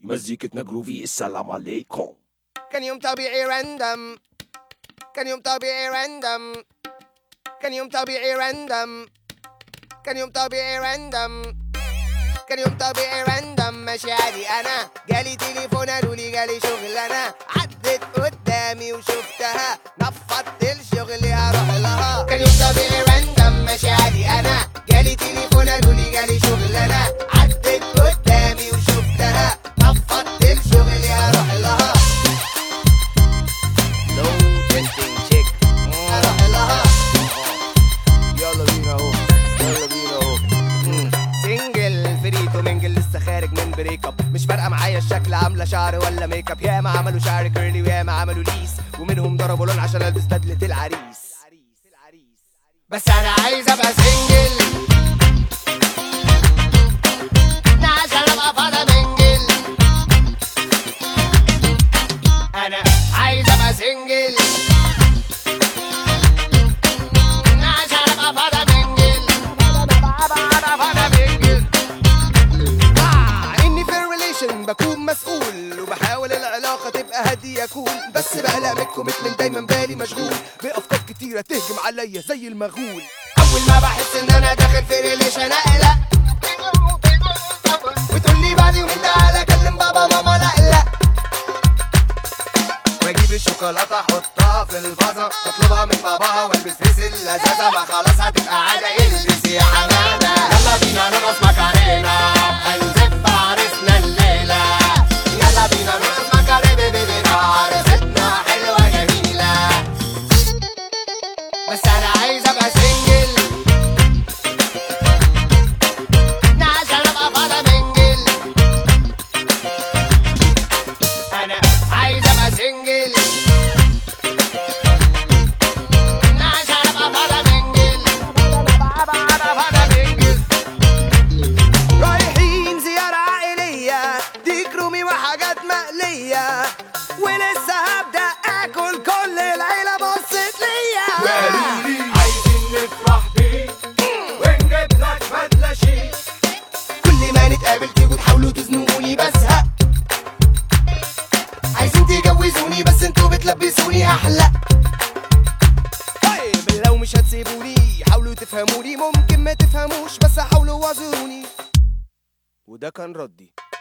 مزيكتنا جروفي السلام عليكم كان يوم طبيعي راندم كان يوم طبيعي راندم كان يوم طبيعي راندم كان يوم طبيعي راندم كان يوم طبيعي راندم ماشي عادي انا جالي تليفون قالوا لي جالي شغل انا عدت قدامي وشفتها نفضت الشغل هروح لها كان يوم طبيعي راندم ماشي عادي انا جالي تليفون قالوا لي جالي شغل انا عدت قدامي وشفتها نفضت الشغل هروح لها لو تنتين شيك هروح لها يلا بينا اهو يلا بينا اهو مم. سنجل فريتو منجل لسه خارج من بريك اب مش فارقه معايا الشكل عامله شعر ولا ميك اب ياما عملوا شعر كيرلي وياما عملوا ليس ومنهم ضربوا لون عشان البس بدله العريس بس انا عايز ابقى سنجل عشان ابقى فاضي منجل انا عايز ابقى سنجل عشان ابقى فاضي منجل ابقى فاضي منجل آه، اني في الريليشن بكون مسؤول وبحاول العلاقه تبقى هاديه كول بس بقلق من الكوميتمنت دايما بالي مشغول بافكار كتيره تهجم عليا زي المغول اول ما بحس ان انا داخل في ريليشن اقلق وتقول لي بعد يومين تعالى كلم بابا ماما لا لا واجيب الشوكولاته احطها في الفازه واطلبها من باباها والبس فيس اللذاذه ما خلاص هتبقى عاده البس يا حماده يلا بينا نرقص مكارينا هنزف عرسنا الليله يلا بينا نرقص مكارينا بيبي عرستنا حلوه جميله بس انا عايز ابقى سنجل عشان ابقى فاضي منجل انا عايز ابقى سنجل عشان ابقى فاضي منجل ابقى فاضي منجل رايحين زيارة عائلية ديك رومي وحاجات مقلية ولسه هبدأ آكل كل العيلة بصت ليا عايزين نفرح بيك ونجيب لك بدلة شيك كل ما نتقابل تيجوا تحاولوا تزنقوني بزهق عايزين تجوزوني بس انتوا بتلبسوني احلى طيب لو مش هتسيبوني حاولوا تفهموني ممكن ما تفهموش بس حاولوا واعذروني وده كان ردي